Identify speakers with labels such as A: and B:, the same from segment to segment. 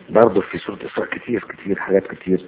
A: برضه في سورة إسراء كتير كتير حاجات كتير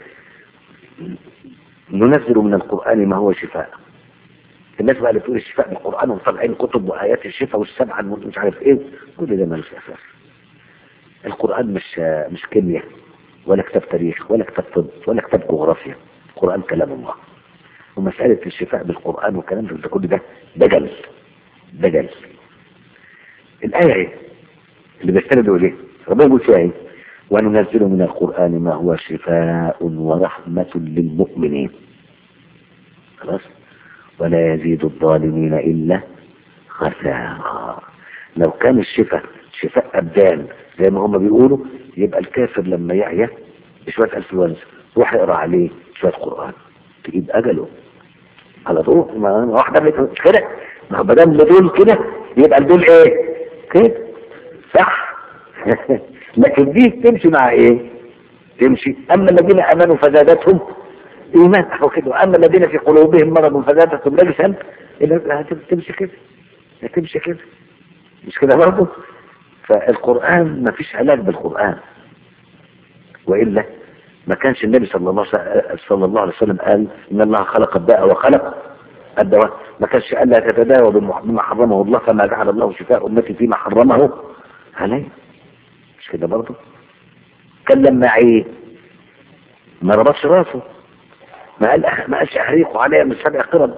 A: ننزل من القرآن ما هو شفاء الناس بقى اللي بتقول الشفاء بالقرآن ومطلعين كتب وآيات الشفاء والسبعة مش عارف ايه كل ده ملوش أساس القرآن مش مش كيمياء ولا كتاب تاريخ ولا كتاب طب ولا كتاب جغرافيا القرآن كلام الله ومسألة الشفاء بالقرآن والكلام ده كل ده دجل دجل الآية ايه اللي بيستندوا إليه ربنا يقول فيها ايه وننزل من القرآن ما هو شفاء ورحمة للمؤمنين خلاص ولا يزيد الظالمين إلا خسارة لو كان الشفاء شفاء أبدان زي ما هم بيقولوا يبقى الكافر لما يعيا بشوية انفلونزا روح يقرا عليه شوية قرآن تجيب أجله على طول ما واحدة مش كده ما هو بدل دول كده يبقى دول ايه كده صح لكن دي تمشي مع ايه تمشي اما الذين امنوا فزادتهم ايمان او كده اما الذين في قلوبهم مرض فزادتهم رجسا تمشي كده تمشي كده مش كده برضه فالقرآن ما فيش علاج بالقرآن وإلا ما كانش النبي صلى الله صلى الله عليه وسلم قال إن الله خلق الداء وخلق الدواء ما كانش قال لا تتداوى بما حرمه الله فما جعل الله شفاء أمتي فيما حرمه عليه مش كده برضه كان لما عيه ما ربطش راسه ما قال ما قالش احريقوا عليها من سبع قرب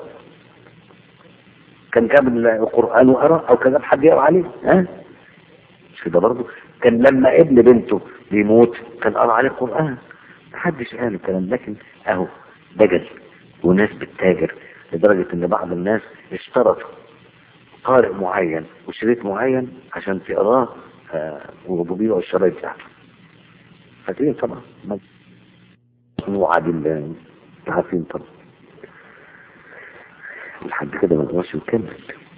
A: كان جاب القرآن وقرا او كان جاب حد يقرا عليه ها مش كده برضه كان لما ابن بنته بيموت كان قرا عليه القرآن محدش قال الكلام لكن اهو دجل وناس بتتاجر لدرجة ان بعض الناس اشترطوا قارئ معين وشريط معين عشان تقراه آه وبيبيعوا الشرايط بتاعته فاكرين طبعا وعد عارفين طبعا لحد كده ما نقدرش نكمل